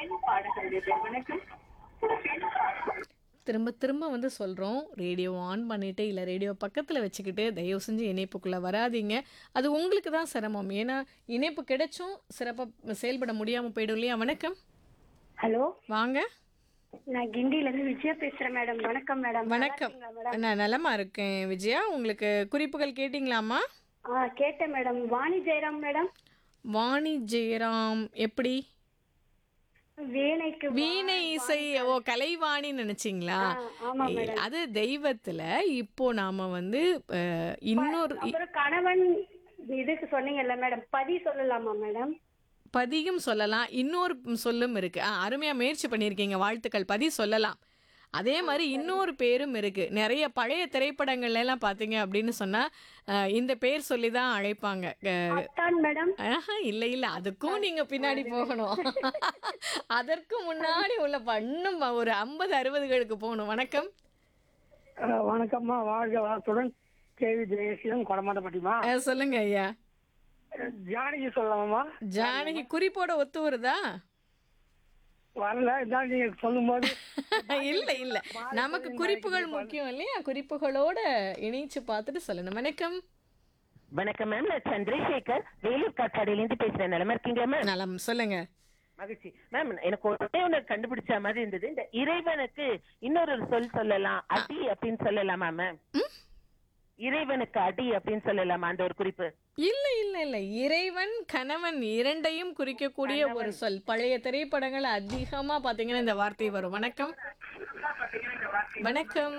பெண் பாடகருடைய பேர் வணக்கம் பெண் பாடகர். திரும்ப திரும்ப வந்து சொல்கிறோம் ரேடியோ ஆன் பண்ணிட்டு இல்லை ரேடியோ பக்கத்தில் வச்சுக்கிட்டு தயவு செஞ்சு இணைப்புக்குள்ளே வராதீங்க அது உங்களுக்கு தான் சிரமம் ஏன்னா இணைப்பு கிடைச்சும் சிறப்பாக செயல்பட முடியாமல் போயிடும் இல்லையா வணக்கம் ஹலோ வாங்க நான் கிண்டில இருந்து விஜயா பேசுறேன் மேடம் வணக்கம் மேடம் வணக்கம் நல்லா இருக்கீங்களா மேடம் நான் நலமா இருக்கேன் விஜயா உங்களுக்கு குறிப்புகள் கேட்டிங்களாமா ஆ கேட்டேன் மேடம் வாணி ஜெயராம் மேடம் வாணி ஜெயராம் எப்படி வீணைக்கு வா- வீணை இசை ஓ கலைவாணின்னு நினைச்சீங்களா ஆமா ஏ, அது தெய்வத்துல இப்போ நாம வந்து அஹ், இன்னொரு இ- அப்புறம் கணவன் இதுக்கு சொன்னீங்கல்ல மேடம் பதி சொல்லலாமா மேடம் பதியும் சொல்லலாம் இன்னொரு சொல்லும் இருக்கு ஆ, அருமையா முயற்சி பண்ணியிருக்கீங்க வாழ்த்துக்கள் பதி சொல்லலாம் அதே மாதிரி இன்னொரு பேரும் இருக்கு நிறைய பழைய திரைப்படங்கள்ல எல்லாம் பாத்தீங்க அப்படின்னு சொன்னா அஹ், இந்த பேர் சொல்லி தான் அழைப்பாங்க அஹ், அத்தான் மேடம் ஆஹா, இல்ல இல்ல அதுக்கும் நீங்க பின்னாடி போகணும் அதற்கு முன்னாடி உள்ள ப- இன்னும் ஒரு ஐம்பது அறுபதுகளுக்கு போகணும் வணக்கம் அஹ் வணக்கம்மா வாழ்க வளத்துடன் கேவி ஜெயசீலன் கொடமாட்டப்பட்டிமா அஹ், சொல்லுங்க ஐயா ஜானகி சொல்லலாமா ஜானகி குறிப்போட ஒத்து வருதா வரல இதான் நீங்க சொல்லும்போது இல்ல இல்ல நமக்கு குறிப்புகள் முக்கியம் இல்லையா குறிப்புகளோட இணைச்சு பார்த்துட்டு சொல்லணும் வணக்கம் வணக்கம் மேம் நான் சந்திரசேகர் வேலூர் காட்பாடியிலேருந்து பேசுறேன் நிலமா இருக்கீங்களா மேம் நலம் சொல்லுங்க மகிழ்ச்சி மேம் எனக்கு ஒரே ஒன்று கண்டுபிடிச்ச மாதிரி இருந்தது இந்த இறைவனுக்கு இன்னொரு சொல் சொல்லலாம் அடி அப்படின்னு சொல்லலாமா மேம் ம்? இறைவனுக்கு அடி அப்படின்னு சொல்லலாமா அந்த ஒரு குறிப்பு இல்ல இல்ல இல்ல இறைவன் கணவன் இரண்டையும் குறிக்கக்கூடிய ஒரு சொல் பழைய திரைப்படங்கள் அதிகமா பாத்தீங்கன்னா இந்த வார்த்தை வரும் வணக்கம் வணக்கம்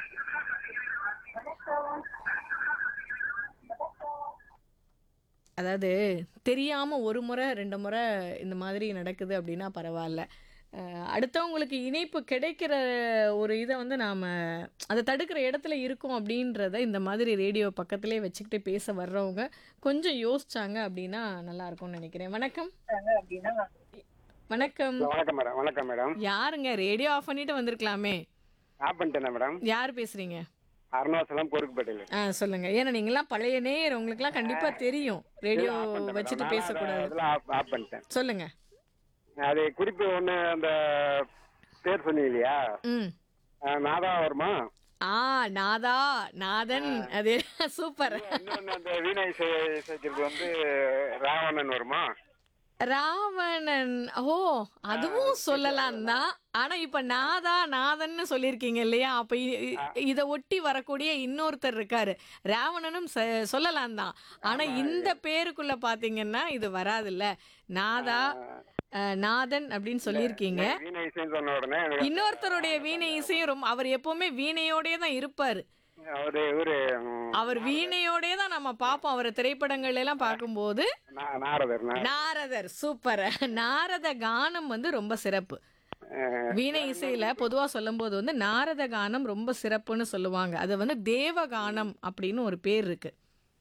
அதாவது தெரியாம ஒரு முறை ரெண்டு முறை இந்த மாதிரி நடக்குது அப்படின்னா பரவாயில்ல அஹ் அடுத்தவங்களுக்கு இணைப்பு கிடைக்கிற ஒரு இதை வந்து நாம் அதை தடுக்கிற இடத்துல இருக்கோம் அப்படின்றத இந்த மாதிரி ரேடியோ பக்கத்திலே வச்சுக்கிட்டு பேச வர்றவங்க கொஞ்சம் யோசிச்சாங்க அப்படின்னா நல்லா இருக்கும்னு நினைக்கிறேன் வணக்கம் வணக்கம் வணக்கம் மேடம் வணக்கம் மேடம் யாருங்க ரேடியோ ஆஃப் பண்ணிட்டு வந்திருக்கலாமே ஆஃப் பண்ணிட்டேன் மேடம் யார் பேசுறீங்க அருணாச்சலம் பொறுக்குப்பேட்டையில் ஆ சொல்லுங்க ஏன்னா நீங்களாம் பழைய நேர் உங்களுக்குலாம் கண்டிப்பா தெரியும் ரேடியோ வச்சுட்டு பேசக்கூடாது அதெல்லாம் ஆஃப் ஆஃப் பண்ணிட்டேன் சொல்லுங்க அது குறிப்பு ஒன்று அந்த பேர் சொன்னீங்க இல்லையா ம் அஹ் நாதா வருமா ஆ நாதா நாதன் அது சூப்பர் இன்னொன்று அந்த வீணை இசை இசைக்கிறது வந்து ராவணன் வருமா ராவணன் ஓ அதுவும் சொல்லலாம் தான் ஆனா இப்ப நாதா நாதன்னு சொல்லியிருக்கீங்க இல்லையா அப்ப இ- இ- இத ஒட்டி வரக்கூடிய இன்னொருத்தர் இருக்காரு ராவணனும் ச- சொல்லலாம் தான் ஆனா இந்த பேருக்குள்ள பாத்தீங்கன்னா இது வராதுல்ல நாதா அஹ், நாதன் அப்படின்னு சொல்லியிருக்கீங்க வீணை இசைன்னு சொன்ன உடனே எனக்கு இன்னொருத்தருடைய வீணை இசையும் ரொம்ப அவர் எப்பவுமே வீணையோடயே தான் இருப்பாரு அவரு இவரு ம், அவர் வீணையோடயே தான் நம்ம பார்ப்போம் அவர் திரைப்படங்கள்ல எல்லாம் பார்க்கும்போது நா- நாரதர் நா- நாரதர் சூப்பர் நாரத கானம் வந்து ரொம்ப சிறப்பு அஹ், வீணை இசையில பொதுவா சொல்லும்போது வந்து நாரத கானம் ரொம்ப சிறப்புன்னு சொல்லுவாங்க அது வந்து தேவகானம் அப்படின்னு ஒரு பேர் இருக்கு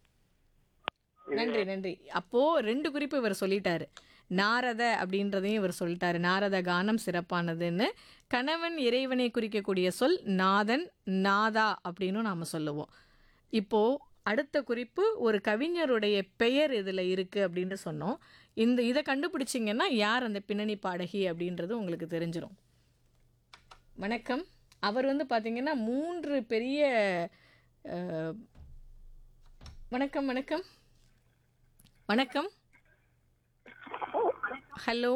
நன்றி நன்றி அப்போ ரெண்டு குறிப்பு இவர் சொல்லிட்டாரு நாரத அப்படின்றதையும் இவர் சொல்லிட்டாரு நாரத கானம் சிறப்பானதுன்னு கணவன் இறைவனை குறிக்கக்கூடிய சொல் நாதன் நாதா அப்படின்னு நாம சொல்லுவோம் இப்போ அடுத்த குறிப்பு ஒரு கவிஞருடைய பெயர் இதில் இருக்குது அப்படின்னு சொன்னோம் இந்த இதை கண்டுபிடிச்சிங்கன்னா யார் அந்த பின்னணி பாடகி அப்படின்றது உங்களுக்கு தெரிஞ்சிடும் வணக்கம் அவர் வந்து பார்த்தீங்கன்னா மூன்று பெரிய அஹ், வணக்கம் வணக்கம் வணக்கம் ஹலோ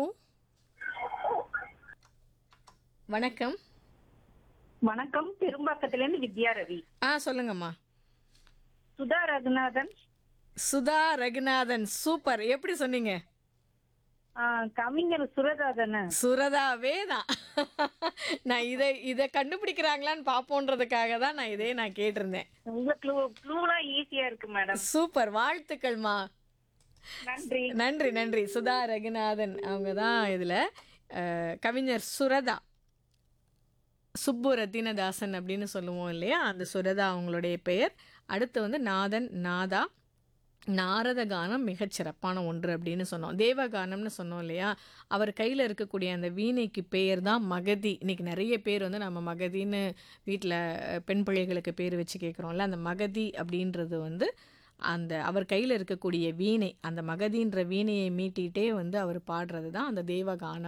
வணக்கம் வணக்கம் பெரும்பாக்கத்துல இருந்து வித்யா ரவி ஆ சொல்லுங்கம்மா சுதா ரகுநாதன் சுதா ரகுநாதன் சூப்பர் எப்படி சொன்னீங்க ஆ, கவிஞர் சுரதா தானே சுரதாவே தான் நான் இதை இதை கண்டுபிடிக்கிறாங்களான்னு பார்ப்போன்றதுக்காக தான் நான் இதே நான் கேட்டிருந்தேன் உங்க க்ளூ க்ளூலாம் ஈஸியா இருக்கு மேடம் சூப்பர் வாழ்த்துக்கள்மா நன்றி நன்றி நன்றி சுதா ரகுநாதன் அவங்க தான் இதில் கவிஞர் சுரதா சுப்பு ரத்தினதாசன் அப்படின்னு சொல்லுவோம் இல்லையா அந்த சுரதா அவங்களுடைய பெயர் அடுத்து வந்து நாதன் நாதா நாரத கானம் மிகச் சிறப்பான ஒன்று அப்படின்னு சொன்னோம் தேவகானம்னு சொன்னோம் இல்லையா அவர் கையில் இருக்கக்கூடிய அந்த வீணைக்கு பெயர் தான் மகதி இன்னைக்கு நிறைய பேர் வந்து நம்ம மகதின்னு வீட்டில் பெண் பிள்ளைகளுக்கு பேர் வச்சு கேட்குறோம்ல அந்த மகதி அப்படின்றது வந்து அந்த அவர் கையில் இருக்கக்கூடிய வீணை அந்த மகதின்ற வீணையை மீட்டிகிட்டே வந்து அவர் பாடுறது தான் அந்த தேவகானம்